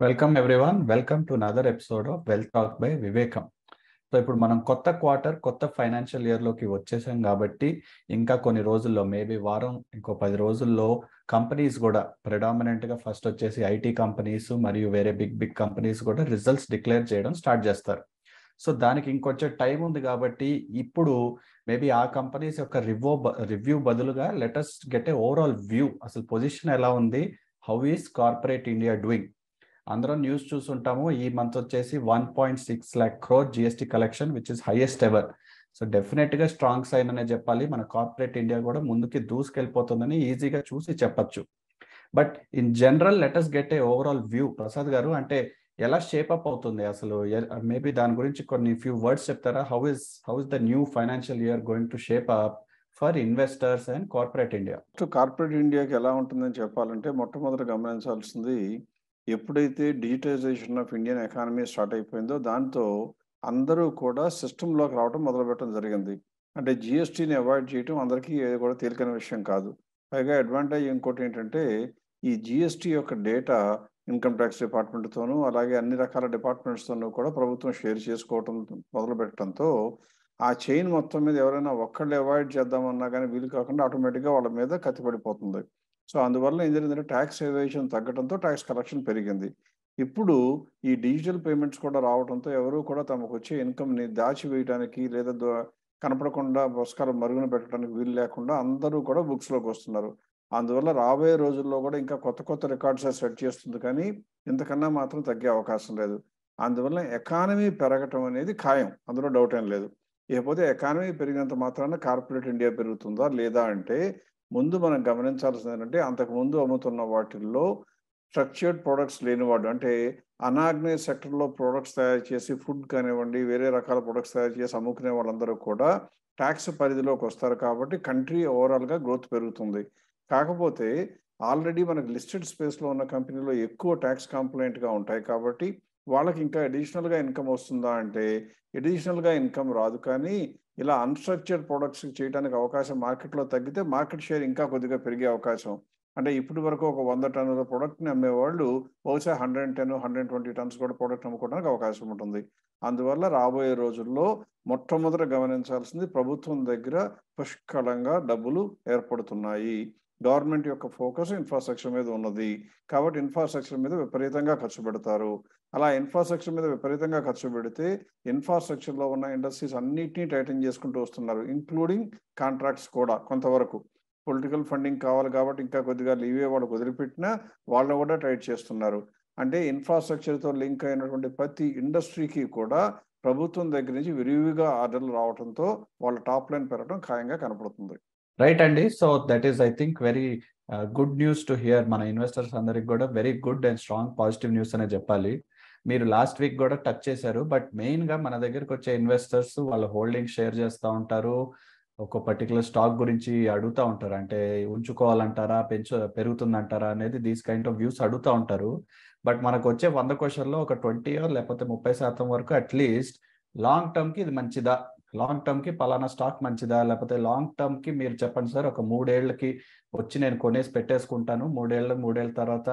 welcome everyone welcome to another episode of wealth talk by Vivekam so ఇప్పుడు మనం కొత్త quarter కొత్త ఫైనాన్షియల్ ఇయర్లోకి వచ్చేసాం కాబట్టి ఇంకా కొన్ని రోజుల్లో మేబీ వారం ఇంకో పది రోజుల్లో కంపెనీస్ కూడా ప్రెడామినెంట్గా ఫస్ట్ వచ్చేసి ఐటీ కంపెనీస్ మరియు వేరే బిగ్ బిగ్ కంపెనీస్ కూడా రిజల్ట్స్ డిక్లేర్ చేయడం స్టార్ట్ చేస్తారు సో దానికి ఇంకొంచెం టైం ఉంది కాబట్టి ఇప్పుడు మేబీ ఆ కంపెనీస్ యొక్క రివ్యూ రివ్యూ బదులుగా latest get a overall view అసలు పొజిషన్ ఎలా ఉంది how is corporate India doing అందరం న్యూస్ చూస్తుంటాము ఈ మంత్ వచ్చేసి one point six lakh crore GST collection which is highest ever so డెఫినెట్గా స్ట్రాంగ్ సైన్ అనే చెప్పాలి మన కార్పొరేట్ ఇండియా కూడా ముందుకి దూసుకెళ్ళిపోతుందని ఈజీగా చూసి చెప్పచ్చు but in general let's get a overall view Prasad గారు అంటే ఎలా షేప్ అప్ అవుతుంది అసలు మేబీ దాని గురించి కొన్ని ఫ్యూ వర్డ్స్ చెప్తారా how is how is the new financial year going to shape up for investors and corporate India corporate ఇండియాకి ఎలా ఉంటుందని చెప్పాలంటే మొట్టమొదటి గమనించాల్సింది ఎప్పుడైతే digitization of Indian economy start అయిపోయిందో దాంతో అందరూ కూడా సిస్టంలోకి రావడం మొదలుపెట్టడం జరిగింది అంటే జిఎస్టీని అవాయిడ్ చేయడం అందరికీ కూడా తేలికైన విషయం కాదు పైగా అడ్వాంటేజ్ ఇంకోటి ఏంటంటే ఈ జిఎస్టీ యొక్క డేటా ఇన్కమ్ ట్యాక్స్ డిపార్ట్మెంట్తోనూ అలాగే అన్ని రకాల డిపార్ట్మెంట్స్తోనూ కూడా ప్రభుత్వం షేర్ చేసుకోవటం మొదలు పెట్టడంతో ఆ చైన్ మొత్తం మీద ఎవరైనా ఒక్కళ్ళు అవాయిడ్ చేద్దామన్నా కానీ వీలు కాకుండా ఆటోమేటిక్గా వాళ్ళ మీద కత్తిపడిపోతుంది సో అందువల్ల ఏం జరిగిందంటే ట్యాక్స్ ఎవేషన్ తగ్గడంతో ట్యాక్స్ కలెక్షన్ పెరిగింది ఇప్పుడు ఈ డిజిటల్ పేమెంట్స్ కూడా రావడంతో ఎవరు కూడా తమకు వచ్చే ఇన్కమ్ని దాచివేయడానికి లేదా కనపడకుండా పుస్తకాలు మరుగున పెట్టడానికి వీలు లేకుండా అందరూ కూడా బుక్స్లోకి వస్తున్నారు అందువల్ల రాబోయే రోజుల్లో కూడా ఇంకా కొత్త కొత్త రికార్డ్స్ సెట్ చేస్తుంది కానీ ఇంతకన్నా మాత్రం తగ్గే అవకాశం లేదు అందువల్ల ఎకానమీ పెరగటం అనేది ఖాయం అందులో డౌట్ ఏం లేదు ఇకపోతే ఎకానమీ పెరిగినంత మాత్రాన కార్పొరేట్ ఇండియా పెరుగుతుందా లేదా అంటే ముందు మనం గమనించాల్సింది ఏంటంటే అంతకు ముందు అమ్ముతున్న వాటిల్లో స్ట్రక్చర్డ్ ప్రొడక్ట్స్ లేనివాడు అంటే అనాగ్నేయ సెక్టర్లో ప్రొడక్ట్స్ తయారు చేసి ఫుడ్ కానివ్వండి వేరే రకాల ప్రొడక్ట్స్ తయారు చేసి అమ్ముకునే వాళ్ళందరూ కూడా ట్యాక్స్ పరిధిలోకి వస్తారు కాబట్టి కంట్రీ ఓవరాల్గా గ్రోత్ పెరుగుతుంది కాకపోతే ఆల్రెడీ మనకు లిస్టెడ్ స్పేస్లో ఉన్న కంపెనీలో ఎక్కువ ట్యాక్స్ కాంప్లైంట్గా ఉంటాయి కాబట్టి వాళ్ళకి ఇంకా అడిషనల్గా ఇన్కమ్ వస్తుందా అంటే అడిషనల్గా ఇన్కమ్ రాదు కానీ ఇలా అన్స్ట్రక్చర్డ్ ప్రొడక్ట్స్ చేయడానికి అవకాశం మార్కెట్లో తగ్గితే మార్కెట్ షేర్ ఇంకా కొద్దిగా పెరిగే అవకాశం అంటే ఇప్పటి వరకు ఒక వంద టన్నుల ప్రొడక్ట్ని అమ్మేవాళ్ళు బహుశా hundred ten hundred twenty tons కూడా ప్రొడక్ట్ అమ్ముకోవడానికి అవకాశం ఉంటుంది అందువల్ల రాబోయే రోజుల్లో మొట్టమొదట గమనించాల్సింది ప్రభుత్వం దగ్గర పుష్కలంగా డబ్బులు ఏర్పడుతున్నాయి గవర్నమెంట్ యొక్క ఫోకస్ ఇన్ఫ్రాస్ట్రక్చర్ మీద ఉన్నది కాబట్టి ఇన్ఫ్రాస్ట్రక్చర్ మీద విపరీతంగా ఖర్చు పెడతారు అలా ఇన్ఫ్రాస్ట్రక్చర్ మీద విపరీతంగా ఖర్చు పెడితే ఇన్ఫ్రాస్ట్రక్చర్లో ఉన్న ఇండస్ట్రీస్ అన్నిటినీ టైటన్ చేసుకుంటూ వస్తున్నారు ఇంక్లూడింగ్ కాంట్రాక్ట్స్ కూడా కొంతవరకు పొలిటికల్ ఫండింగ్ కావాలి కాబట్టి ఇంకా కొద్దిగా లీవే వాళ్ళకు వదిలిపెట్టినా వాళ్ళని కూడా టైట్ చేస్తున్నారు అంటే ఇన్ఫ్రాస్ట్రక్చర్తో లింక్ అయినటువంటి ప్రతి ఇండస్ట్రీకి కూడా ప్రభుత్వం దగ్గర నుంచి విరివిగా ఆర్డర్లు రావడంతో వాళ్ళ టాప్ లైన్ పెరగడం ఖాయంగా కనపడుతుంది రైట్ అండి so that is I think very good news to hear మన ఇన్వెస్టర్స్ అందరికి కూడా very good and strong positive news అనే చెప్పాలి మీరు లాస్ట్ వీక్ కూడా టచ్ చేశారు బట్ మెయిన్గా మన దగ్గరకు వచ్చే ఇన్వెస్టర్స్ వాళ్ళ హోల్డింగ్ షేర్ చేస్తూ ఉంటారు ఒక పర్టికులర్ స్టాక్ గురించి అడుగుతూ ఉంటారు అంటే ఉంచుకోవాలంటారా పెంచు పెరుగుతుందంటారా అనేది దీస్ కైండ్ ఆఫ్ వ్యూస్ అడుగుతూ ఉంటారు బట్ మనకు వచ్చే వంద క్వశ్చన్లో ఒక ట్వంటీ లేకపోతే ముప్పై శాతం వరకు అట్లీస్ట్ లాంగ్ టర్మ్కి ఇది మంచిదా లాంగ్ టర్మ్కి పలానా స్టాక్ మంచిదా లేకపోతే లాంగ్ టర్మ్కి మీరు చెప్పండి సార్ ఒక మూడేళ్లకి వచ్చి నేను కొనేసి పెట్టేసుకుంటాను మూడేళ్ళు మూడేళ్ళ తర్వాత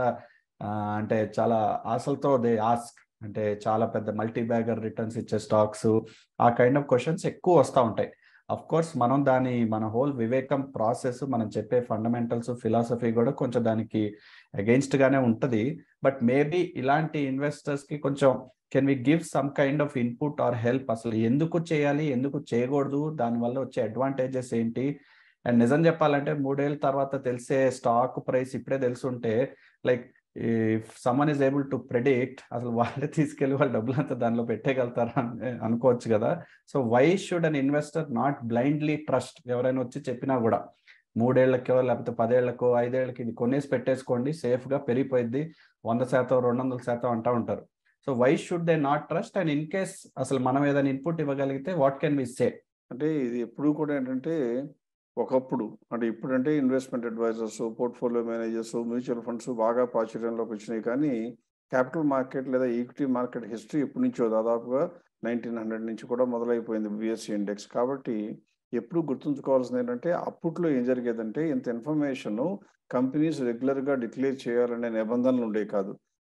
అంటే చాలా ఆశలతో దే ఆస్క్ అంటే చాలా పెద్ద మల్టీ బ్యాగర్ రిటర్న్స్ ఇచ్చే స్టాక్స్ ఆ కైండ్ ఆఫ్ క్వశ్చన్స్ ఎక్కువ వస్తూ ఉంటాయి అఫ్ కోర్స్ మనం దాని మన హోల్ వివేకం ప్రాసెస్ మనం చెప్పే ఫండమెంటల్స్ ఫిలాసఫీ కూడా కొంచెం దానికి అగెయిన్స్ట్ గానే ఉంటుంది బట్ మేబీ ఇలాంటి ఇన్వెస్టర్స్ కి కొంచెం can we give some kind of input or help అసలు ఎందుకు చేయాలి ఎందుకు చేయకూడదు దానివల్ల వచ్చే అడ్వాంటేజెస్ ఏంటి అండ్ నిజం చెప్పాలంటే మూడేళ్ళ తర్వాత తెలిసే స్టాక్ ప్రైస్ ఇప్పుడే తెలుసుంటే like if someone is able to predict అసలు వాళ్ళే తీసుకెళ్లి వాళ్ళ డబ్బులంతా దానిలో పెట్టేయగలుగుతారా అనుకోవచ్చు కదా so why should an investor not blindly trust ఎవరైనా వచ్చి చెప్పినా కూడా మూడేళ్లకో లేకపోతే పదేళ్లకో ఐదేళ్లకి ఇది కొనేసి పెట్టేసుకోండి సేఫ్గా పెరిగిపోయింది వంద శాతం రెండు వందల శాతం అంటూ ఉంటారు so why should they not trust and in case అసలు మనం ఏదైనా ఇన్పుట్ ఇవ్వగలిగితే వాట్ కెన్ వి సే అంటే ఇది ఎప్పుడు కూడా ఏంటంటే ఒకప్పుడు అంటే ఇప్పుడంటే investment advisors portfolio managers mutual funds బాగా ప్రాచుర్యంలోకి వచ్చినాయి కానీ క్యాపిటల్ మార్కెట్ లేదా ఈక్విటీ మార్కెట్ హిస్టరీ ఎప్పటి నుంచో దాదాపుగా నైన్టీన్ హండ్రెడ్ నుంచి కూడా మొదలైపోయింది బిఎస్సి ఇండెక్స్ కాబట్టి ఎప్పుడు గుర్తుంచుకోవాల్సింది ఏంటంటే అప్పట్లో ఏం జరిగేదంటే ఇంత ఇన్ఫర్మేషన్ కంపెనీస్ రెగ్యులర్గా డిక్లేర్ చేయాలనే నిబంధనలు ఉండేవి కాదు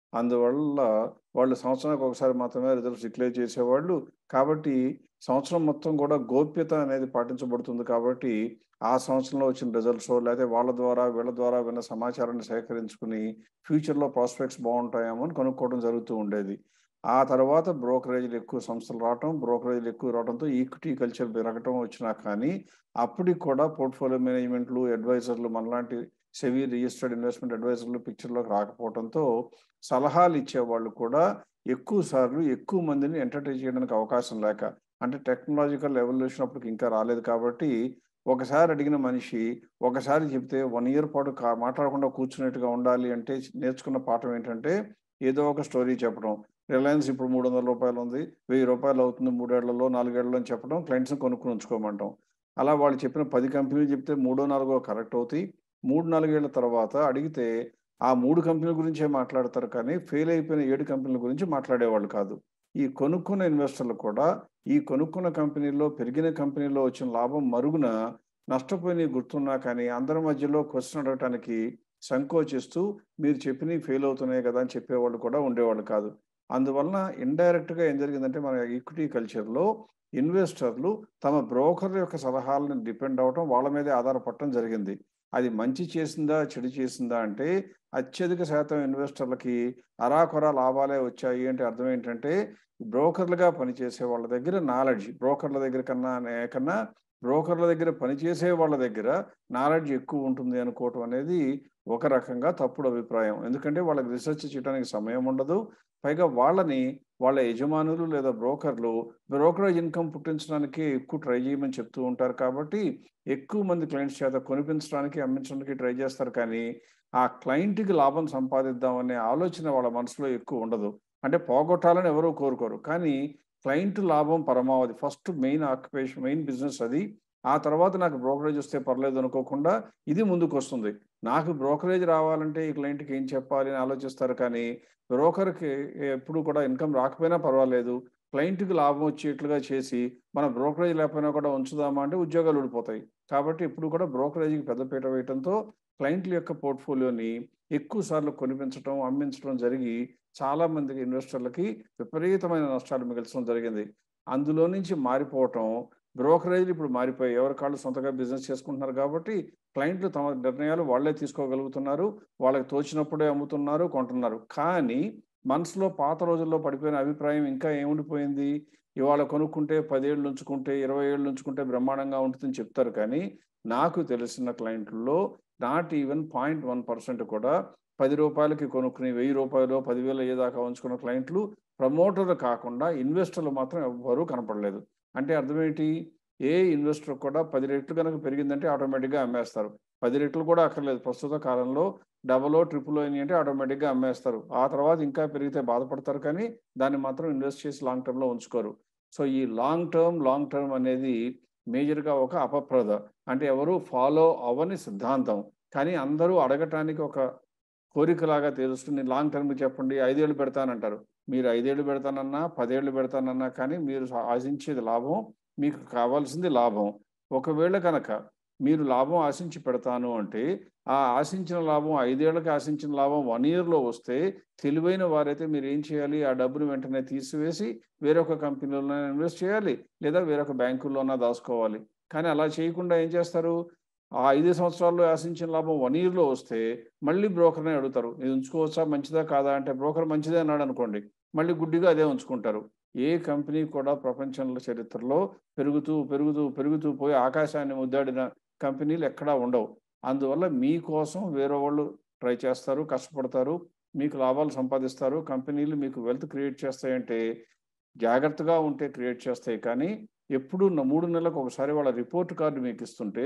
అందువల్ల వాళ్ళు సంవత్సరానికి ఒకసారి మాత్రమే రిజల్ట్స్ డిక్లేర్ చేసేవాళ్ళు కాబట్టి సంవత్సరం మొత్తం కూడా గోప్యత అనేది పాటించబడుతుంది కాబట్టి ఆ సంవత్సరంలో వచ్చిన రిజల్ట్స్ లేకపోతే వాళ్ళ ద్వారా వీళ్ళ ద్వారా విన్న సమాచారాన్ని సేకరించుకుని ఫ్యూచర్లో ప్రాస్పెక్ట్స్ బాగుంటాయేమో అని కనుక్కోవడం జరుగుతూ ఉండేది ఆ తర్వాత బ్రోకరేజీలు ఎక్కువ సంస్థలు రావటం బ్రోకరేజీలు ఎక్కువ రావడంతో ఈక్విటీ కల్చర్ పెరగటం వచ్చినా కానీ అప్పటికి కూడా పోర్ట్ఫోలియో మేనేజ్మెంట్లు అడ్వైజర్లు మనలాంటి సెవీ రిజిస్టర్డ్ ఇన్వెస్ట్మెంట్ అడ్వైజర్లు పిక్చర్లోకి రాకపోవడంతో సలహాలు ఇచ్చేవాళ్ళు కూడా ఎక్కువ సార్లు ఎక్కువ మందిని ఎంటర్టైన్ చేయడానికి అవకాశం లేక అంటే టెక్నాలజికల్ ఎవల్యూషన్ అప్పటికి ఇంకా రాలేదు కాబట్టి ఒకసారి అడిగిన మనిషి ఒకసారి చెప్తే వన్ ఇయర్ పాటు కా మాట్లాడకుండా కూర్చున్నట్టుగా ఉండాలి అంటే నేర్చుకున్న పాఠం ఏంటంటే ఏదో ఒక స్టోరీ చెప్పడం రిలయన్స్ ఇప్పుడు మూడు వందల రూపాయలు ఉంది వెయ్యి రూపాయలు అవుతుంది మూడేళ్లలో నాలుగేళ్లలో అని చెప్పడం క్లయింట్స్ని కొనుక్కుని ఉంచుకోమంటాం అలా వాళ్ళు చెప్పిన పది కంపెనీలు చెప్తే మూడో నాలుగో కరెక్ట్ అవుతాయి మూడు నాలుగేళ్ల తర్వాత అడిగితే ఆ మూడు కంపెనీల గురించే మాట్లాడతారు కానీ ఫెయిల్ అయిపోయిన ఏడు కంపెనీల గురించి మాట్లాడేవాళ్ళు కాదు ఈ కొనుక్కున్న ఇన్వెస్టర్లు కూడా ఈ కొనుక్కున్న కంపెనీలో పెరిగిన కంపెనీలో వచ్చిన లాభం మరుగున నష్టపోయిన గుర్తున్నా కానీ అందరి మధ్యలో క్వశ్చన్ అడగటానికి సంకోచిస్తూ మీరు చెప్పినవి ఫెయిల్ అవుతున్నాయి కదా అని చెప్పేవాళ్ళు కూడా ఉండేవాళ్ళు కాదు అందువలన ఇండైరెక్ట్గా ఏం జరిగిందంటే మన ఈక్విటీ కల్చర్లో ఇన్వెస్టర్లు తమ బ్రోకర్ యొక్క సలహాలను డిపెండ్ అవటం వాళ్ళ మీదే ఆధారపడటం జరిగింది అది మంచి చేసిందా చెడు చేసిందా అంటే అత్యధిక శాతం ఇన్వెస్టర్లకి అరాకొర లాభాలే వచ్చాయి అంటే అర్థం ఏంటంటే బ్రోకర్లుగా పనిచేసే వాళ్ళ దగ్గర నాలెడ్జ్ బ్రోకర్ల దగ్గర కన్నా కన్నా బ్రోకర్ల దగ్గర పనిచేసే వాళ్ళ దగ్గర నాలెడ్జ్ ఎక్కువ ఉంటుంది అనుకోవటం అనేది ఒక రకంగా తప్పుడు అభిప్రాయం ఎందుకంటే వాళ్ళకి రీసెర్చ్ చేయడానికి సమయం ఉండదు పైగా వాళ్ళని వాళ్ళ యజమానులు లేదా బ్రోకర్లు బ్రోకరేజ్ ఇన్కమ్ పుట్టించడానికి ఎక్కువ ట్రై చేయమని చెప్తూ ఉంటారు కాబట్టి ఎక్కువ మంది క్లయింట్స్ చేత కొనిపించడానికి అమ్మించడానికి ట్రై చేస్తారు కానీ ఆ క్లయింట్కి లాభం సంపాదిద్దామనే ఆలోచన వాళ్ళ మనసులో ఎక్కువ ఉండదు అంటే పోగొట్టాలని ఎవరూ కోరుకోరు కానీ క్లయింట్ లాభం పరమావధి first main occupation main business అది ఆ తర్వాత నాకు బ్రోకరేజ్ వస్తే పర్లేదు అనుకోకుండా ఇది ముందుకు వస్తుంది నాకు బ్రోకరేజ్ రావాలంటే ఈ క్లయింట్కి ఏం చెప్పాలి అని ఆలోచిస్తారు కానీ బ్రోకర్కి ఎప్పుడు కూడా ఇన్కమ్ రాకపోయినా పర్వాలేదు క్లయింట్కి లాభం వచ్చేట్లుగా చేసి మన బ్రోకరేజ్ లేకపోయినా కూడా ఉంచుదామా అంటే ఉద్యోగాలు ఊడిపోతాయి కాబట్టి ఇప్పుడు కూడా బ్రోకరేజ్కి పెద్దపీట వేయడంతో క్లయింట్ల యొక్క పోర్ట్ఫోలియోని ఎక్కువ సార్లు కొనిపించడం అమ్మించడం జరిగి చాలా మంది ఇన్వెస్టర్లకి విపరీతమైన నష్టాలు మిగల్చడం జరిగింది అందులో నుంచి మారిపోవటం బ్రోకరేజ్లు ఇప్పుడు మారిపోయి ఎవరి కాళ్ళు సొంతగా బిజినెస్ చేసుకుంటున్నారు కాబట్టి క్లయింట్లు తమ నిర్ణయాలు వాళ్ళే తీసుకోగలుగుతున్నారు వాళ్ళకి తోచినప్పుడే అమ్ముతున్నారు కొంటున్నారు కానీ మనసులో పాత రోజుల్లో పడిపోయిన అభిప్రాయం ఇంకా ఏముండిపోయింది ఇవాళ కొనుక్కుంటే పదేళ్ళు ఉంచుకుంటే ఇరవై ఏళ్ళు ఉంచుకుంటే బ్రహ్మాండంగా ఉంటుందని చెప్తారు కానీ నాకు తెలిసిన క్లయింట్లలో not even point one percent కూడా పది రూపాయలకి కొనుక్కుని వెయ్యి రూపాయలు పదివేలు అయ్యేదాకా ఉంచుకున్న క్లయింట్లు ప్రమోటర్లు కాకుండా ఇన్వెస్టర్లు మాత్రం ఎవ్వరూ కనపడలేదు అంటే అర్థమేంటి ఏ ఇన్వెస్టర్ కూడా పది రెట్లు కనుక పెరిగిందంటే ఆటోమేటిక్గా అమ్మేస్తారు పది రెట్లు కూడా అక్కర్లేదు ప్రస్తుత కాలంలో డబల్ ట్రిపుల్ అయినాయి అంటే ఆటోమేటిక్గా అమ్మేస్తారు ఆ తర్వాత ఇంకా పెరిగితే బాధపడతారు కానీ దాన్ని మాత్రం ఇన్వెస్ట్ చేసి లాంగ్ టర్మ్లో ఉంచుకోరు సో ఈ లాంగ్ టర్మ్ లాంగ్ టర్మ్ అనేది మేజర్గా ఒక అపప్రద అంటే ఎవరు ఫాలో అవ్వని సిద్ధాంతం కానీ అందరూ అడగటానికి ఒక కోరికలాగా తెలుస్తుంది లాంగ్ టర్మ్ చెప్పండి ఐదేళ్ళు పెడతానంటారు మీరు ఐదేళ్ళు పెడతానన్నా పదేళ్ళు పెడతానన్నా కానీ మీరు ఆశించేది లాభం మీకు కావాల్సింది లాభం ఒకవేళ కనుక మీరు లాభం ఆశించి పెడతాను అంటే ఆ ఆశించిన లాభం ఐదేళ్లకు ఆశించిన లాభం వన్ ఇయర్లో వస్తే తెలివైన వారైతే మీరు ఏం చేయాలి ఆ డబ్బును వెంటనే తీసివేసి వేరొక కంపెనీలో ఇన్వెస్ట్ చేయాలి లేదా వేరొక బ్యాంకుల్లోనా దాచుకోవాలి కానీ అలా చేయకుండా ఏం చేస్తారు ఆ ఐదు సంవత్సరాల్లో ఆశించిన లాభం వన్ ఇయర్లో వస్తే మళ్ళీ బ్రోకర్నే అడుగుతారు ఇది ఉంచుకోవచ్చా మంచిదా కాదా అంటే బ్రోకర్ మంచిదే అన్నాడు అనుకోండి మళ్ళీ గుడ్డిగా అదే ఉంచుకుంటారు ఏ కంపెనీ కూడా ప్రపంచంలో చరిత్రలో పెరుగుతూ పెరుగుతూ పెరుగుతూ పోయి ఆకాశాన్ని ముద్దాడిన కంపెనీలు ఎక్కడా ఉండవు అందువల్ల మీకోసం వేరే వాళ్ళు ట్రై చేస్తారు కష్టపడతారు మీకు లాభాలు సంపాదిస్తారు కంపెనీలు మీకు వెల్త్ క్రియేట్ చేస్తాయంటే జాగ్రత్తగా ఉంటే క్రియేట్ చేస్తాయి కానీ ఎప్పుడు మూడు నెలలకు ఒకసారి వాళ్ళ రిపోర్ట్ కార్డు మీకు ఇస్తుంటే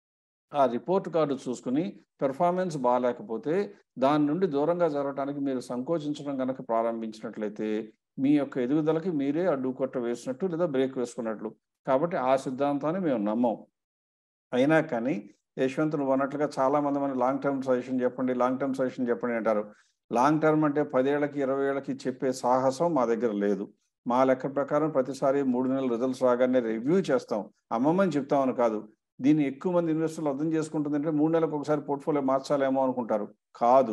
ఆ రిపోర్ట్ కార్డు చూసుకుని పెర్ఫార్మెన్స్ బాగాలేకపోతే దాని నుండి దూరంగా జరగడానికి మీరు సంకోచించడం కనుక ప్రారంభించినట్లయితే మీ యొక్క ఎదుగుదలకి మీరే అడ్డుకొట్ట వేసినట్టు లేదా బ్రేక్ వేసుకున్నట్లు కాబట్టి ఆ సిద్ధాంతాన్ని మేము నమ్మం అయినా కానీ యశ్వంత్ నువ్వు అన్నట్లుగా చాలా మంది మన లాంగ్ టర్మ్ సజెషన్ చెప్పండి లాంగ్ టర్మ్ సజెషన్ చెప్పండి అంటారు లాంగ్ టర్మ్ అంటే పదేళ్లకి ఇరవై ఏళ్ళకి చెప్పే సాహసం మా దగ్గర లేదు మా లెక్క ప్రకారం ప్రతిసారి మూడు నెలల రిజల్ట్స్ రాగానే రివ్యూ చేస్తాం అమ్మమ్మని చెప్తామని కాదు దీన్ని ఎక్కువ మంది ఇన్వెస్టర్లు అర్థం చేసుకుంటుందంటే మూడు నెలలకు ఒకసారి పోర్ట్ఫోలియో మార్చాలేమో అనుకుంటారు కాదు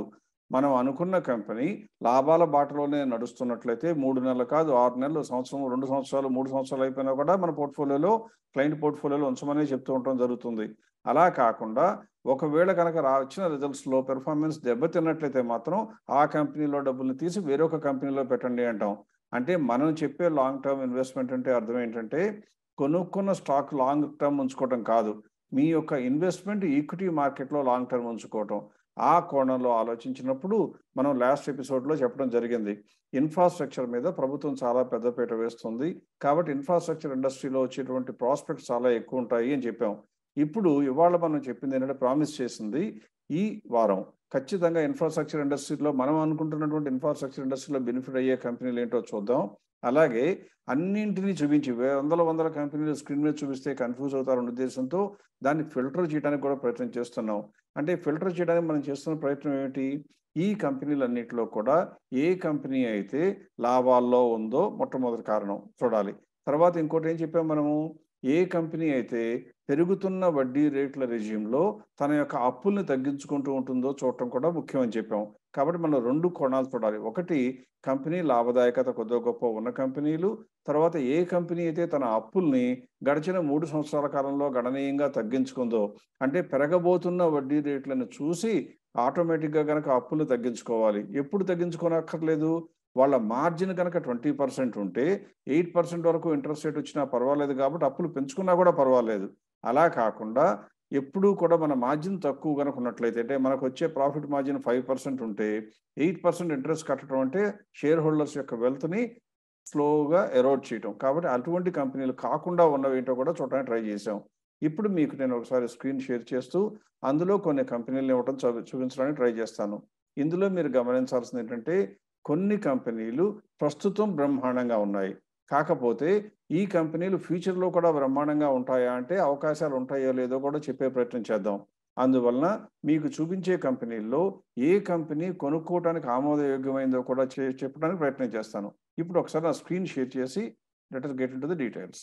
మనం అనుకున్న కంపెనీ లాభాల బాటలోనే నడుస్తున్నట్లయితే మూడు నెలలు కాదు ఆరు నెలలు సంవత్సరం రెండు సంవత్సరాలు మూడు సంవత్సరాలు అయిపోయినా కూడా మన పోర్ట్ఫోలియోలో క్లయింట్ పోర్ట్ఫోలియోలో ఉంచమని చెప్తూ ఉండటం జరుగుతుంది అలా కాకుండా ఒకవేళ కనుక రా వచ్చిన రిజల్ట్స్లో పెర్ఫార్మెన్స్ దెబ్బతిన్నట్లయితే మాత్రం ఆ కంపెనీలో డబ్బుల్ని తీసి వేరొక కంపెనీలో పెట్టండి అంటాం అంటే మనం చెప్పే లాంగ్ టర్మ్ ఇన్వెస్ట్మెంట్ అంటే అర్థం ఏంటంటే కొనుక్కున్న స్టాక్ లాంగ్ టర్మ్ ఉంచుకోవటం కాదు మీ యొక్క ఇన్వెస్ట్మెంట్ ఈక్విటీ మార్కెట్లో లాంగ్ టర్మ్ ఉంచుకోవటం ఆ కోణంలో ఆలోచించినప్పుడు మనం లాస్ట్ ఎపిసోడ్లో చెప్పడం జరిగింది ఇన్ఫ్రాస్ట్రక్చర్ మీద ప్రభుత్వం చాలా పెద్దపీట వేస్తుంది కాబట్టి ఇన్ఫ్రాస్ట్రక్చర్ ఇండస్ట్రీలో వచ్చేటువంటి ప్రాస్పెక్ట్స్ చాలా ఎక్కువ ఉంటాయి అని చెప్పాం ఇప్పుడు ఇవాళ మనం చెప్పింది ఏంటంటే ప్రామిస్ చేసింది ఈ వారం ఖచ్చితంగా ఇన్ఫ్రాస్ట్రక్చర్ ఇండస్ట్రీలో మనం అనుకుంటున్నటువంటి ఇన్ఫ్రాస్ట్రక్చర్ ఇండస్ట్రీలో బెనిఫిట్ అయ్యే కంపెనీలు ఏంటో చూద్దాం అలాగే అన్నింటినీ చూపించి వందల వందల కంపెనీలు స్క్రీన్ మీద చూపిస్తే కన్ఫ్యూజ్ అవుతారన్న ఉద్దేశంతో దాన్ని ఫిల్టర్ చేయడానికి కూడా ప్రయత్నం చేస్తున్నాం అంటే ఫిల్టర్ చేయడానికి మనం చేస్తున్న ప్రయత్నం ఏమిటి ఈ కంపెనీలన్నింటిలో కూడా ఏ కంపెనీ అయితే లాభాల్లో ఉందో మొట్టమొదటి కారణం చూడాలి తర్వాత ఇంకోటి ఏం చెప్పాం మనము ఏ కంపెనీ అయితే పెరుగుతున్న వడ్డీ రేట్ల రెజ్యూమ్లో తన యొక్క అప్పుల్ని తగ్గించుకుంటూ ఉంటుందో చూడటం కూడా ముఖ్యమని చెప్పాం కాబట్టి మనం రెండు కోణాలు చూడాలి ఒకటి కంపెనీ లాభదాయకత కొద్దిగా గొప్ప ఉన్న కంపెనీలు తర్వాత ఏ కంపెనీ అయితే తన అప్పుల్ని గడిచిన మూడు సంవత్సరాల కాలంలో గణనీయంగా తగ్గించుకుందో అంటే పెరగబోతున్న వడ్డీ రేట్లను చూసి ఆటోమేటిక్గా కనుక అప్పులు తగ్గించుకోవాలి ఎప్పుడు తగ్గించుకోనక్కర్లేదు వాళ్ళ మార్జిన్ కనుక ట్వంటీ పర్సెంట్ ఉంటే ఎయిట్ పర్సెంట్ వరకు ఇంట్రెస్ట్ రేట్ వచ్చినా పర్వాలేదు కాబట్టి అప్పులు పెంచుకున్నా కూడా పర్వాలేదు అలా కాకుండా ఎప్పుడూ కూడా మన మార్జిన్ తక్కువ కనుక ఉన్నట్లయితే అంటే మనకు వచ్చే ప్రాఫిట్ మార్జిన్ ఫైవ్ పర్సెంట్ ఉంటే ఎయిట్ పర్సెంట్ ఇంట్రెస్ట్ కట్టడం అంటే షేర్ హోల్డర్స్ యొక్క వెల్త్ని స్లోగా ఎరోడ్ చేయటం కాబట్టి అటువంటి కంపెనీలు కాకుండా ఉన్నవి ఏంటో కూడా చూడడానికి ట్రై చేసాం ఇప్పుడు మీకు నేను ఒకసారి స్క్రీన్ షేర్ చేస్తూ అందులో కొన్ని కంపెనీలు ఇవ్వటం చూపించడానికి ట్రై చేస్తాను ఇందులో మీరు గమనించాల్సింది ఏంటంటే కొన్ని కంపెనీలు ప్రస్తుతం బ్రహ్మాండంగా ఉన్నాయి కాకపోతే ఈ కంపెనీలు ఫ్యూచర్లో కూడా బ్రహ్మాండంగా ఉంటాయా అంటే అవకాశాలు ఉంటాయో లేదో కూడా చెప్పే ప్రయత్నం చేద్దాం అందువలన మీకు చూపించే కంపెనీల్లో ఏ కంపెనీ కొనుక్కోవడానికి ఆమోదయోగ్యమైందో కూడా చెప్పడానికి ప్రయత్నం చేస్తాను ఇప్పుడు ఒకసారి నా స్క్రీన్ షేర్ చేసి let's get in to the details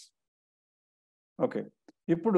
okay ఇప్పుడు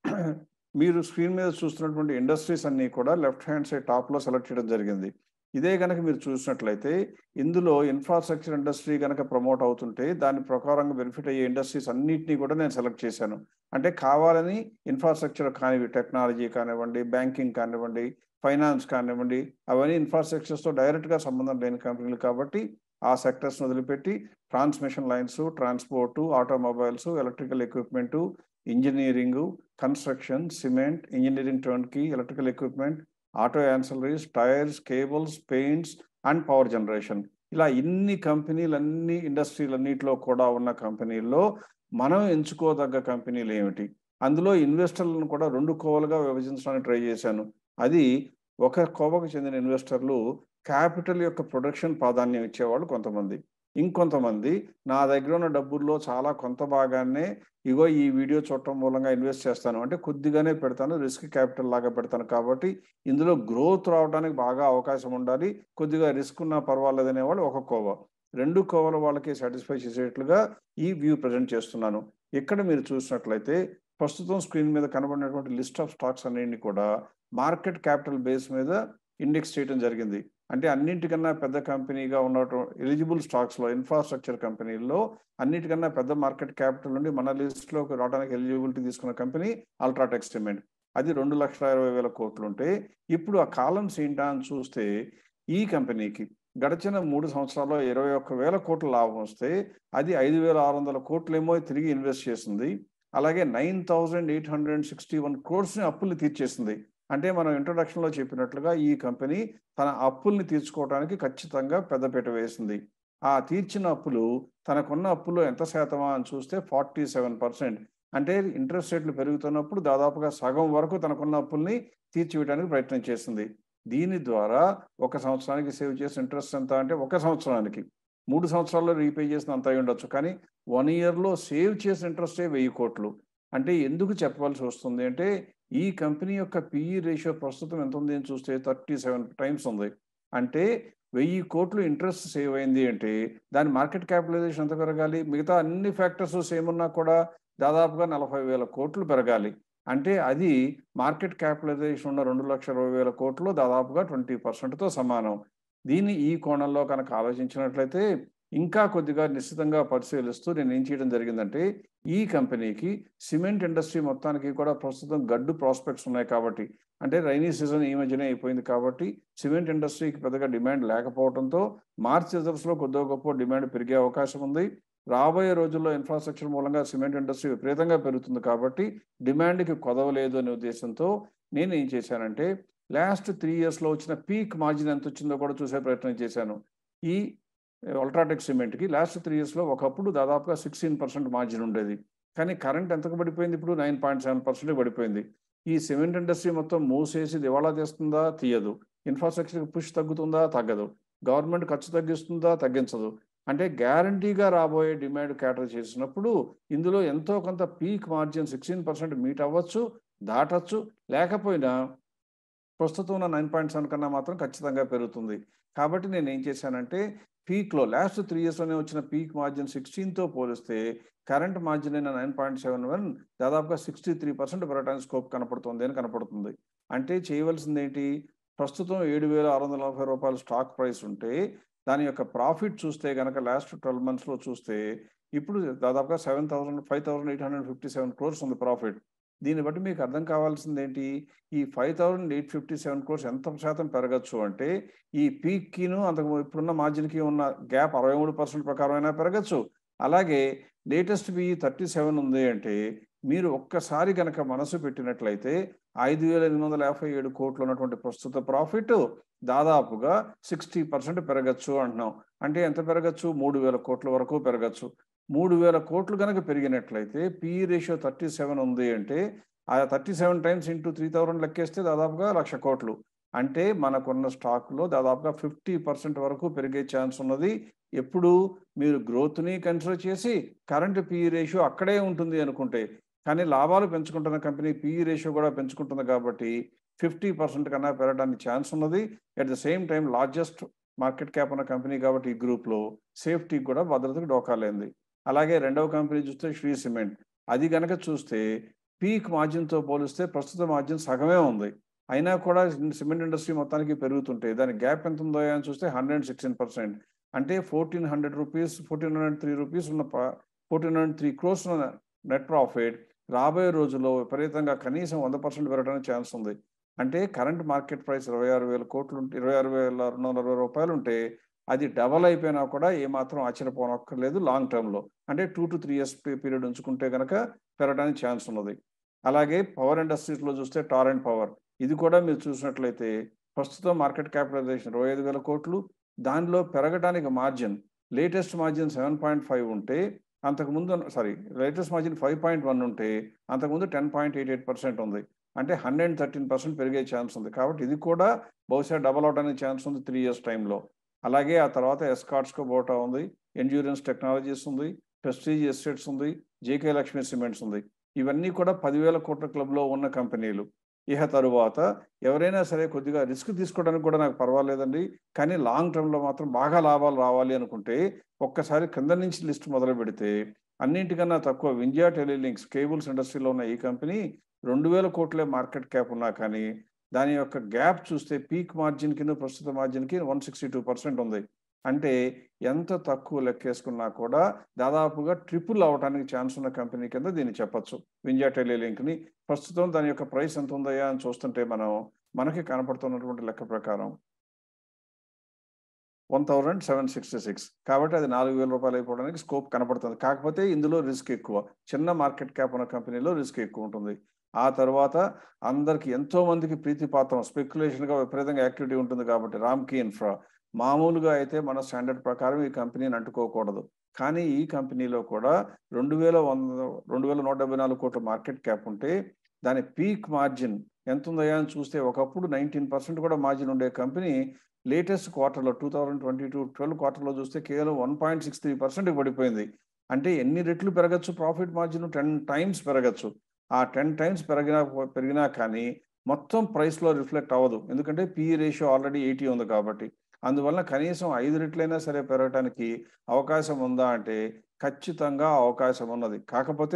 మీరు స్క్రీన్ మీద చూస్తున్నటువంటి ఇండస్ట్రీస్ అన్నీ కూడా లెఫ్ట్ హ్యాండ్ సైడ్ టాప్లో సెలెక్ట్ చేయడం జరిగింది ఇదే కనుక మీరు చూసినట్లయితే ఇందులో ఇన్ఫ్రాస్ట్రక్చర్ ఇండస్ట్రీ కనుక ప్రమోట్ అవుతుంటే దాని ప్రకారంగా బెనిఫిట్ అయ్యే ఇండస్ట్రీస్ అన్నింటినీ కూడా నేను సెలెక్ట్ చేశాను అంటే కావాలని ఇన్ఫ్రాస్ట్రక్చర్ కానివి టెక్నాలజీ కానివ్వండి బ్యాంకింగ్ కానివ్వండి ఫైనాన్స్ కానివ్వండి అవన్నీ ఇన్ఫ్రాస్ట్రక్చర్స్తో డైరెక్ట్గా సంబంధం లేని కంపెనీలు కాబట్టి ఆ సెక్టర్స్ని వదిలిపెట్టి transmission lines transport automobiles electrical equipment engineering construction cement engineering turnkey electrical equipment auto ancillaries tyres cables paints and power generation ఇలా ఇన్ని కంపెనీలు అన్ని ఇండస్ట్రీలన్నింటిలో కూడా ఉన్న కంపెనీల్లో మనం ఎంచుకోదగ్గ కంపెనీలు ఏమిటి అందులో ఇన్వెస్టర్లను కూడా రెండు కోవలుగా విభజించడానికి ట్రై చేశాను అది ఒక కోవకు చెందిన ఇన్వెస్టర్లు క్యాపిటల్ యొక్క ప్రొడక్షన్ ప్రాధాన్యం ఇచ్చేవాళ్ళు కొంతమంది ఇంకొంతమంది నా దగ్గర ఉన్న డబ్బుల్లో చాలా కొంత భాగాన్నే ఇగో ఈ వీడియో చూడటం మూలంగా ఇన్వెస్ట్ చేస్తాను అంటే కొద్దిగానే పెడతాను రిస్క్ క్యాపిటల్ లాగా పెడతాను కాబట్టి ఇందులో గ్రోత్ రావడానికి బాగా అవకాశం ఉండాలి కొద్దిగా రిస్క్ ఉన్నా పర్వాలేదు అనేవాళ్ళు ఒక కోవ రెండు కోవల వాళ్ళకి సాటిస్ఫై చేసేట్లుగా ఈ వ్యూ ప్రజెంట్ చేస్తున్నాను ఇక్కడ మీరు చూసినట్లయితే ప్రస్తుతం స్క్రీన్ మీద కనబడినటువంటి లిస్ట్ ఆఫ్ స్టాక్స్ అన్నింటినీ కూడా మార్కెట్ క్యాపిటల్ బేస్ మీద ఇండెక్స్ చేయడం జరిగింది అంటే అన్నింటికన్నా పెద్ద కంపెనీగా ఉన్నటువంటి ఎలిజిబుల్ స్టాక్స్లో ఇన్ఫ్రాస్ట్రక్చర్ కంపెనీల్లో అన్నిటికన్నా పెద్ద మార్కెట్ క్యాపిటల్ నుండి మన లిస్టులోకి రావడానికి ఎలిజిబిలిటీ తీసుకున్న కంపెనీ అల్ట్రాటెక్ సిమెంట్ అది రెండు లక్షల ఇరవై వేల కోట్లు ఉంటే ఇప్పుడు ఆ కాలమ్స్ ఏంటా అని చూస్తే ఈ కంపెనీకి గడిచిన మూడు సంవత్సరాల్లో ఇరవై ఒక్క వేల కోట్ల లాభం వస్తే అది ఐదు వేల ఆరు వందల కోట్లేమో తిరిగి ఇన్వెస్ట్ చేసింది అలాగే nine thousand eight hundred sixty one క్రోడ్స్ని అప్పుల్ని తీర్చేసింది అంటే మనం ఇంట్రొడక్షన్లో చెప్పినట్లుగా ఈ కంపెనీ తన అప్పుల్ని తీర్చుకోవడానికి ఖచ్చితంగా పెద్దపీట వేసింది ఆ తీర్చిన అప్పులు తనకున్న అప్పులు ఎంత శాతమా అని చూస్తే ఫార్టీ సెవెన్ పర్సెంట్ అంటే ఇంట్రెస్ట్ రేట్లు పెరుగుతున్నప్పుడు దాదాపుగా సగం వరకు తనకున్న అప్పుల్ని తీర్చివేయడానికి ప్రయత్నం చేసింది దీని ద్వారా ఒక సంవత్సరానికి సేవ్ చేసిన ఇంట్రెస్ట్ ఎంత అంటే ఒక సంవత్సరానికి మూడు సంవత్సరాల్లో రీపే చేసిన అంత అయి ఉండొచ్చు కానీ వన్ ఇయర్లో సేవ్ చేసిన ఇంట్రెస్టే వెయ్యి కోట్లు అంటే ఎందుకు చెప్పవలసి వస్తుంది అంటే ఈ కంపెనీ యొక్క పిఈ రేషియో ప్రస్తుతం ఎంత ఉంది అని చూస్తే థర్టీ సెవెన్ టైమ్స్ ఉంది అంటే వెయ్యి కోట్లు ఇంట్రెస్ట్ సేవ్ అయింది అంటే దాని మార్కెట్ క్యాపిటలైజేషన్ ఎంత పెరగాలి మిగతా అన్ని ఫ్యాక్టర్స్ సేమ్ ఉన్నా కూడా దాదాపుగా నలభై వేల కోట్లు పెరగాలి అంటే అది మార్కెట్ క్యాపిటలైజేషన్ ఉన్న రెండు లక్షల ఇరవై వేల కోట్లు దాదాపుగా ట్వంటీ పర్సెంట్తో సమానం దీన్ని ఈ కోణంలో కనుక ఆలోచించినట్లయితే ఇంకా కొద్దిగా నిశ్చితంగా పరిశీలిస్తూ నేను ఏం చేయడం జరిగిందంటే ఈ కంపెనీకి సిమెంట్ ఇండస్ట్రీ మొత్తానికి కూడా ప్రస్తుతం గడ్డు ప్రాస్పెక్ట్స్ ఉన్నాయి కాబట్టి అంటే రైనీ సీజన్ ఈ మధ్యనే అయిపోయింది కాబట్టి సిమెంట్ ఇండస్ట్రీకి పెద్దగా డిమాండ్ లేకపోవడంతో మార్చ్ రిజల్ట్స్లో కొద్దిగా గొప్ప డిమాండ్ పెరిగే అవకాశం ఉంది రాబోయే రోజుల్లో ఇన్ఫ్రాస్ట్రక్చర్ మూలంగా సిమెంట్ ఇండస్ట్రీ విపరీతంగా పెరుగుతుంది కాబట్టి డిమాండ్కి కొదవలేదు అనే ఉద్దేశంతో నేను ఏం చేశానంటే లాస్ట్ త్రీ ఇయర్స్లో వచ్చిన పీక్ మార్జిన్ ఎంత వచ్చిందో కూడా చూసే ప్రయత్నం చేశాను ఈ అల్ట్రాటెక్ సిమెంట్కి లాస్ట్ త్రీ ఇయర్స్లో ఒకప్పుడు దాదాపుగా సిక్స్టీన్ పర్సెంట్ మార్జిన్ ఉండేది కానీ కరెంట్ ఎంతకు పడిపోయింది ఇప్పుడు నైన్ పాయింట్ సెవెన్ పర్సెంట్ పడిపోయింది ఈ సిమెంట్ ఇండస్ట్రీ మొత్తం మూసేసి దివాళా తీస్తుందా తీయదు ఇన్ఫ్రాస్ట్రక్చర్కి పుష్ తగ్గుతుందా తగ్గదు గవర్నమెంట్ ఖర్చు తగ్గిస్తుందా తగ్గించదు అంటే గ్యారంటీగా రాబోయే డిమాండ్ క్యాటర్ చేసినప్పుడు ఇందులో ఎంతో కొంత peak margin sixteen percent meet అవ్వచ్చు దాటచ్చు లేకపోయినా ప్రస్తుతం ఉన్న నైన్ పాయింట్ సెవెన్ కన్నా మాత్రం ఖచ్చితంగా పెరుగుతుంది కాబట్టి నేను ఏం చేశానంటే పీక్లో లాస్ట్ త్రీ ఇయర్స్లోనే వచ్చిన పీక్ మార్జిన్ సిక్స్టీన్తో పోలిస్తే కరెంట్ మార్జిన్ అయిన నైన్ పాయింట్ సెవెన్ వన్ దాదాపుగా సిక్స్టీ త్రీ పర్సెంట్ పెరగడానికి స్కోప్ కనపడుతుంది అని కనపడుతుంది అంటే చేయవలసింది ఏంటి ప్రస్తుతం ఏడు వేల ఆరు వందల నలభై రూపాయల స్టాక్ ప్రైస్ ఉంటే దాని యొక్క ప్రాఫిట్ చూస్తే కనుక లాస్ట్ ట్వెల్వ్ మంత్స్లో చూస్తే ఇప్పుడు దాదాపుగా seven thousand five thousand eight hundred fifty seven crores ఉంది ప్రాఫిట్ దీన్ని బట్టి మీకు అర్థం కావాల్సింది ఏంటి ఈ five thousand eight fifty seven crores ఎంత శాతం పెరగచ్చు అంటే ఈ పీక్కిను అంతకు ఇప్పుడున్న మార్జిన్కి ఉన్న గ్యాప్ అరవై మూడు పర్సెంట్ ప్రకారం అయినా పెరగచ్చు అలాగే లేటెస్ట్ బిఈ థర్టీ సెవెన్ ఉంది అంటే మీరు ఒక్కసారి కనుక మనసు పెట్టినట్లయితే ఐదు వేల ఎనిమిది వందల యాభై ఏడు కోట్లు ఉన్నటువంటి ప్రస్తుత ప్రాఫిట్ దాదాపుగా సిక్స్టీ పర్సెంట్ పెరగచ్చు అంటున్నాం అంటే ఎంత పెరగచ్చు మూడు వేల కోట్ల వరకు పెరగచ్చు మూడు వేల కోట్లు కనుక పెరిగినట్లయితే పిఈ రేషియో థర్టీ సెవెన్ ఉంది అంటే ఆ thirty seven times into three thousand లెక్కేస్తే దాదాపుగా లక్ష కోట్లు అంటే మనకున్న స్టాక్లో దాదాపుగా ఫిఫ్టీ పర్సెంట్ వరకు పెరిగే ఛాన్స్ ఉన్నది ఎప్పుడు మీరు గ్రోత్ని కన్సిడర్ చేసి కరెంట్ పిఈ రేషియో అక్కడే ఉంటుంది అనుకుంటే కానీ లాభాలు పెంచుకుంటున్న కంపెనీ పిఈ రేషియో కూడా పెంచుకుంటుంది కాబట్టి ఫిఫ్టీ పర్సెంట్ కన్నా పెరగడానికి ఛాన్స్ ఉన్నది at the same time largest market cap ఉన్న కంపెనీ కాబట్టి ఈ గ్రూప్లో సేఫ్టీకి కూడా భద్రతకు డోకాలేంది అలాగే రెండవ కంపెనీ చూస్తే శ్రీ సిమెంట్ అది కనుక చూస్తే పీక్ మార్జిన్తో పోలిస్తే ప్రస్తుత మార్జిన్ సగమే ఉంది అయినా కూడా సిమెంట్ ఇండస్ట్రీ మొత్తానికి పెరుగుతుంటే దాని గ్యాప్ ఎంత ఉందో అని చూస్తే హండ్రెడ్ సిక్స్టీన్ పర్సెంట్ అంటే fourteen hundred rupees fourteen hundred three rupees ఉన్న ఫోర్టీన్ హండ్రెడ్ త్రీ క్రోర్స్ ఉన్న నెట్ ప్రాఫిట్ రాబోయే రోజుల్లో విపరీతంగా కనీసం వంద పర్సెంట్ పెరగడానికి ఛాన్స్ ఉంది అంటే కరెంట్ మార్కెట్ ప్రైస్ ఇరవై ఆరు వేల కోట్లు ఉంటే ఇరవై ఆరు వేల రెండు వందల అరవై రూపాయలు ఉంటే అది డబల్ అయిపోయినా కూడా ఏమాత్రం ఆశ్చర్యపోనక్కర్లేదు లాంగ్ టర్మ్లో అంటే two to three years period ఉంచుకుంటే కనుక పెరగడానికి ఛాన్స్ ఉన్నది అలాగే పవర్ ఇండస్ట్రీస్లో చూస్తే టార్ అండ్ పవర్ ఇది కూడా మీరు చూసినట్లయితే ప్రస్తుతం మార్కెట్ క్యాపిటలైజేషన్ ఇరవై ఐదు వేల కోట్లు దానిలో పెరగడానికి margin latest margin seven point five ఉంటే అంతకుముందు sorry latest margin five point one ఉంటే అంతకుముందు ten point eight eight percent ఉంది అంటే హండ్రెడ్ థర్టీన్ పర్సెంట్ పెరిగే ఛాన్స్ ఉంది కాబట్టి ఇది కూడా బహుశా డబల్ అవడానికి ఛాన్స్ ఉంది త్రీ ఇయర్స్ టైంలో అలాగే ఆ తర్వాత ఎస్కాట్స్కో బోటా ఉంది ఎండ్యూరెన్స్ టెక్నాలజీస్ ఉంది ప్రెస్టీజ్ ఎస్టేట్స్ ఉంది జేకే లక్ష్మీ సిమెంట్స్ ఉంది ఇవన్నీ కూడా పదివేల కోట్ల క్లబ్లో ఉన్న కంపెనీలు ఇహ తరువాత ఎవరైనా సరే కొద్దిగా రిస్క్ తీసుకోవడానికి కూడా నాకు పర్వాలేదండి కానీ లాంగ్ టర్మ్లో మాత్రం బాగా లాభాలు రావాలి అనుకుంటే ఒక్కసారి కింద నుంచి లిస్ట్ మొదలు పెడితే అన్నింటికన్నా తక్కువ వింజా టెలిలింక్స్ కేబుల్స్ ఇండస్ట్రీలో ఉన్న ఈ కంపెనీ రెండు వేల కోట్లే మార్కెట్ క్యాప్ ఉన్నా కానీ దాని యొక్క గ్యాప్ చూస్తే పీక్ మార్జిన్ కింద ప్రస్తుత మార్జిన్కి వన్ సిక్స్టీ టూ పర్సెంట్ ఉంది అంటే ఎంత తక్కువ లెక్కేసుకున్నా కూడా దాదాపుగా ట్రిపుల్ అవడానికి ఛాన్స్ ఉన్న కంపెనీ కింద దీన్ని చెప్పచ్చు వింజా టెలిలింక్ని ప్రస్తుతం దాని యొక్క ప్రైస్ ఎంత ఉందయ్యా అని చూస్తుంటే మనం మనకి కనపడుతున్నటువంటి లెక్క ప్రకారం one thousand seven sixty six కాబట్టి అది నాలుగు వేల రూపాయలు అయిపోవడానికి స్కోప్ కనపడుతుంది కాకపోతే ఇందులో రిస్క్ ఎక్కువ చిన్న మార్కెట్ క్యాప్ ఉన్న కంపెనీలో రిస్క్ ఎక్కువ ఉంటుంది ఆ తర్వాత అందరికి ఎంతో మందికి ప్రీతిపాత్రం స్పెక్యులేషన్గా విపరీతంగా యాక్టివిటీ ఉంటుంది కాబట్టి రామ్కి ఇన్ఫ్రా మామూలుగా అయితే మన స్టాండర్డ్ ప్రకారం ఈ కంపెనీని అంటుకోకూడదు కానీ ఈ కంపెనీలో కూడా రెండు వేల వంద రెండు వేల నూట డెబ్బై నాలుగు కోట్ల మార్కెట్ క్యాప్ ఉంటే దాని పీక్ మార్జిన్ ఎంత ఉందయ్యా అని చూస్తే ఒకప్పుడు నైన్టీన్ పర్సెంట్ కూడా మార్జిన్ ఉండే కంపెనీ లేటెస్ట్ క్వార్టర్లో two thousand twenty two twelve క్వార్టర్లో చూస్తే కేవలం one point six three percent పడిపోయింది అంటే ఎన్ని రెట్లు పెరగచ్చు ప్రాఫిట్ మార్జిన్ టెన్ టైమ్స్ పెరగచ్చు ఆ టెన్ టైమ్స్ పెరిగినా పెరిగినా కానీ మొత్తం ప్రైస్లో రిఫ్లెక్ట్ అవ్వదు ఎందుకంటే పిఈ రేషియో ఆల్రెడీ ఎయిటీ ఉంది కాబట్టి అందువల్ల కనీసం ఐదు రెట్లైనా సరే పెరగడానికి అవకాశం ఉందా అంటే ఖచ్చితంగా అవకాశం ఉన్నది కాకపోతే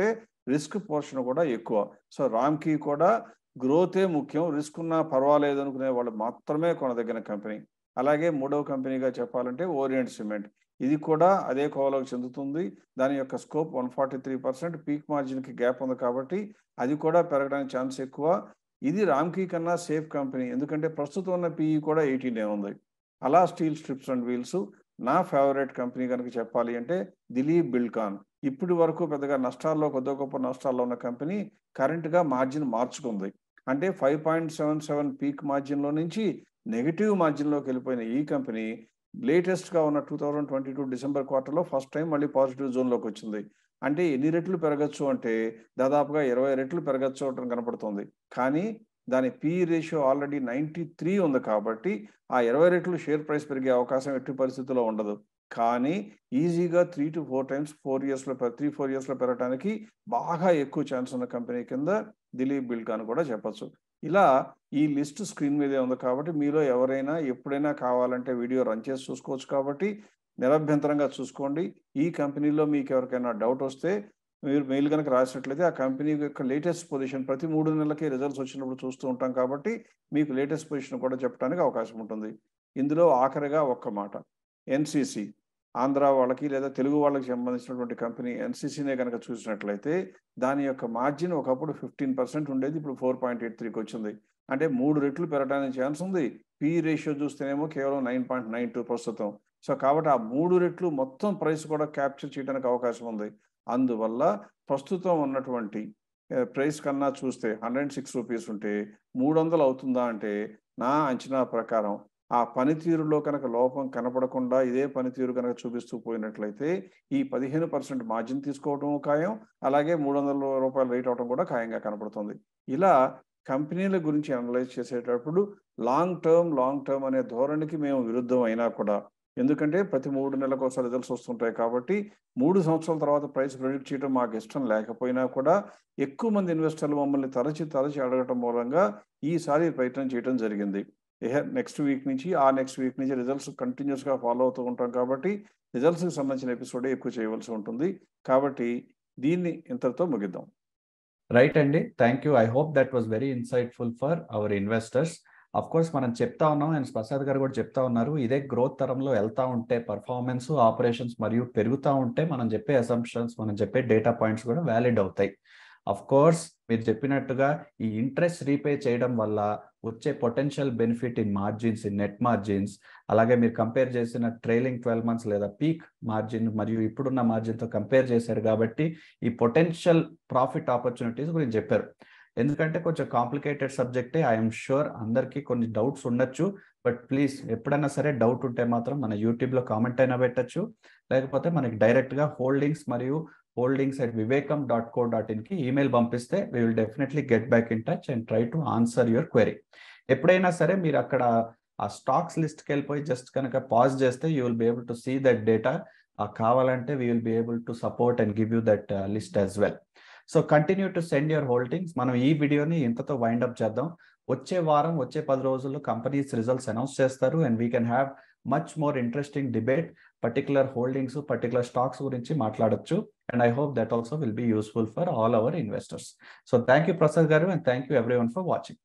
రిస్క్ పోర్షన్ కూడా ఎక్కువ సో రామ్కి కూడా గ్రోతే ముఖ్యం రిస్క్ ఉన్నా పర్వాలేదు అనుకునే వాళ్ళు మాత్రమే కొనదగిన కంపెనీ అలాగే మూడవ కంపెనీగా చెప్పాలంటే ఓరియంట్ సిమెంట్ ఇది కూడా అదే కోవలోకి చెందుతుంది దాని యొక్క scope one forty three percent peak మార్జిన్కి గ్యాప్ ఉంది కాబట్టి అది కూడా పెరగడానికి ఛాన్స్ ఎక్కువ ఇది రామ్కీ కన్నా సేఫ్ కంపెనీ ఎందుకంటే ప్రస్తుతం ఉన్న పీఈ కూడా ఎయిటీనే ఉంది అలా స్టీల్ స్ట్రిప్స్ అండ్ వీల్స్ నా ఫేవరెట్ కంపెనీ కనుక చెప్పాలి అంటే దిలీప్ బిల్కాన్ ఇప్పటి వరకు పెద్దగా నష్టాల్లో కొద్ది గొప్ప నష్టాల్లో ఉన్న కంపెనీ కరెంట్గా మార్జిన్ మార్చుకుంది అంటే five point seven seven peak మార్జిన్లో నుంచి నెగిటివ్ మార్జిన్లోకి వెళ్ళిపోయిన ఈ కంపెనీ లేటెస్ట్గా ఉన్న two thousand twenty two December క్వార్టర్లో ఫస్ట్ టైం మళ్ళీ పాజిటివ్ జోన్లోకి వచ్చింది అంటే ఎన్ని రెట్లు పెరగచ్చు అంటే దాదాపుగా ఇరవై రెట్లు పెరగచ్చు అని కనపడుతుంది కానీ దాని P ratio already ninety three ఉంది కాబట్టి ఆ ఇరవై రెట్లు షేర్ ప్రైస్ పెరిగే అవకాశం ఎట్టి పరిస్థితుల్లో ఉండదు కానీ ఈజీగా three to four times four ఇయర్స్లో త్రీ ఫోర్ ఇయర్స్లో పెరగడానికి బాగా ఎక్కువ ఛాన్స్ ఉన్న కంపెనీ కింద దిలీప్ బిల్కాన్ కూడా చెప్పచ్చు ఇలా ఈ లిస్ట్ స్క్రీన్ మీదే ఉంది కాబట్టి మీలో ఎవరైనా ఎప్పుడైనా కావాలంటే వీడియో రన్ చేసి చూసుకోవచ్చు కాబట్టి నిరభ్యంతరంగా చూసుకోండి ఈ కంపెనీలో మీకు ఎవరికైనా డౌట్ వస్తే మీరు మెయిల్ కనుక రాసినట్లయితే ఆ కంపెనీ యొక్క లేటెస్ట్ పొజిషన్ ప్రతి మూడు నెలలకి రిజల్ట్స్ వచ్చినప్పుడు చూస్తూ ఉంటాం కాబట్టి మీకు లేటెస్ట్ పొజిషన్ కూడా చెప్పడానికి అవకాశం ఉంటుంది ఇందులో ఆఖరిగా ఒక్క మాట ఎన్సిసి ఆంధ్ర వాళ్ళకి లేదా తెలుగు వాళ్ళకి సంబంధించినటువంటి కంపెనీ ఎన్సిసినే కనుక చూసినట్లయితే దాని యొక్క మార్జిన్ ఒకప్పుడు ఫిఫ్టీన్ పర్సెంట్ ఉండేది ఇప్పుడు ఫోర్ పాయింట్ ఎయిట్ త్రీకి వచ్చింది అంటే మూడు రెట్లు పెరగడానికి ఛాన్స్ ఉంది పి రేషియో చూస్తేనేమో కేవలం నైన్ పాయింట్ నైన్ టూ ప్రస్తుతం సో కాబట్టి ఆ మూడు రెట్లు మొత్తం ప్రైస్ కూడా క్యాప్చర్ చేయడానికి అవకాశం ఉంది అందువల్ల ప్రస్తుతం ఉన్నటువంటి ప్రైస్ కన్నా చూస్తే హండ్రెడ్ సిక్స్ రూపీస్ ఉంటే మూడు వందలు అవుతుందా అంటే నా అంచనా ప్రకారం ఆ పనితీరులో కనుక లోపం కనపడకుండా ఇదే పనితీరు కనుక చూపిస్తూ పోయినట్లయితే ఈ పదిహేను పర్సెంట్ మార్జిన్ తీసుకోవడం ఖాయం అలాగే మూడు వందల రూపాయలు రేట్ అవడం కూడా ఖాయంగా కనపడుతుంది ఇలా కంపెనీల గురించి అనలైజ్ చేసేటప్పుడు లాంగ్ టర్మ్ లాంగ్ టర్మ్ అనే ధోరణికి మేము విరుద్ధం అయినా కూడా ఎందుకంటే ప్రతి మూడు నెలలకు ఒకసారి రిజల్ట్స్ వస్తుంటాయి కాబట్టి మూడు సంవత్సరాల తర్వాత ప్రైస్ ప్రెడిక్ట్ చేయడం మాకు ఇష్టం లేకపోయినా కూడా ఎక్కువ మంది ఇన్వెస్టర్లు మమ్మల్ని తరచి తరచి అడగటం మూలంగా ఈసారి ప్రయత్నం చేయడం జరిగింది నెక్స్ట్ వీక్ నుంచి ఆ నెక్స్ట్ వీక్ నుంచి రిజల్ట్స్ కంటిన్యూస్గా ఫాలో అవుతూ ఉంటాం కాబట్టి రిజల్ట్స్కి సంబంధించిన ఎపిసోడే ఎక్కువ చేయవలసి ఉంటుంది కాబట్టి దీన్ని ఇంతటితో ముగిద్దాం రైట్ అండి thank you I hope that was very insightful for our investors of course మనం చెప్తా ఉన్నాం అండ్ ప్రసాద్ గారు కూడా చెప్తా ఉన్నారు ఇదే గ్రోత్ తరంలో వెళ్తా ఉంటే పర్ఫార్మెన్స్ ఆపరేషన్స్ మరియు పెరుగుతూ ఉంటే మనం చెప్పే అసంప్షన్స్ మనం చెప్పే డేటా పాయింట్స్ కూడా వ్యాలిడ్ అవుతాయి అఫ్ కోర్స్ మీరు చెప్పినట్టుగా ఈ ఇంట్రెస్ట్ రీపే చేయడం వల్ల వచ్చే potential benefit in margins in net margins అలాగే మీరు కంపేర్ చేసిన ట్రైలింగ్ ట్వెల్వ్ మంత్స్ లేదా పీక్ మార్జిన్ మరియు ఇప్పుడున్న మార్జిన్తో కంపేర్ చేశారు కాబట్టి ఈ పొటెన్షియల్ ప్రాఫిట్ ఆపర్చునిటీస్ గురించి చెప్పారు ఎందుకంటే కొంచెం కాంప్లికేటెడ్ సబ్జెక్టే ఐఎమ్ షూర్ అందరికీ కొన్ని డౌట్స్ ఉండొచ్చు బట్ ప్లీజ్ ఎప్పుడైనా సరే డౌట్ ఉంటే మాత్రం మన యూట్యూబ్లో కామెంట్ అయినా పెట్టచ్చు లేకపోతే మనకి డైరెక్ట్గా హోల్డింగ్స్ మరియు holdings at Vivekam dot co dot ఇన్కి ఈమెయిల్ పంపిస్తే we will definitely get back in touch and try to answer your query ఎప్పుడైనా సరే మీరు అక్కడ ఆ స్టాక్స్ లిస్ట్కి వెళ్ళిపోయి జస్ట్ కనుక పాజ్ చేస్తే you will be able to see that data కావాలంటే we will be able to support and give you that list as well so continue to send your holdings మనం ఈ వీడియోని ఇంతతో వైండ్ అప్ చేద్దాం వచ్చే వారం వచ్చే పది రోజుల్లో కంపెనీస్ రిజల్ట్స్ అనౌన్స్ చేస్తారు and we can have much more interesting debate particular holdings particular stocks గురించి మాట్లాడొచ్చు and I hope that also will be useful for all our investors so thank you Prasad గారు and thank you everyone for watching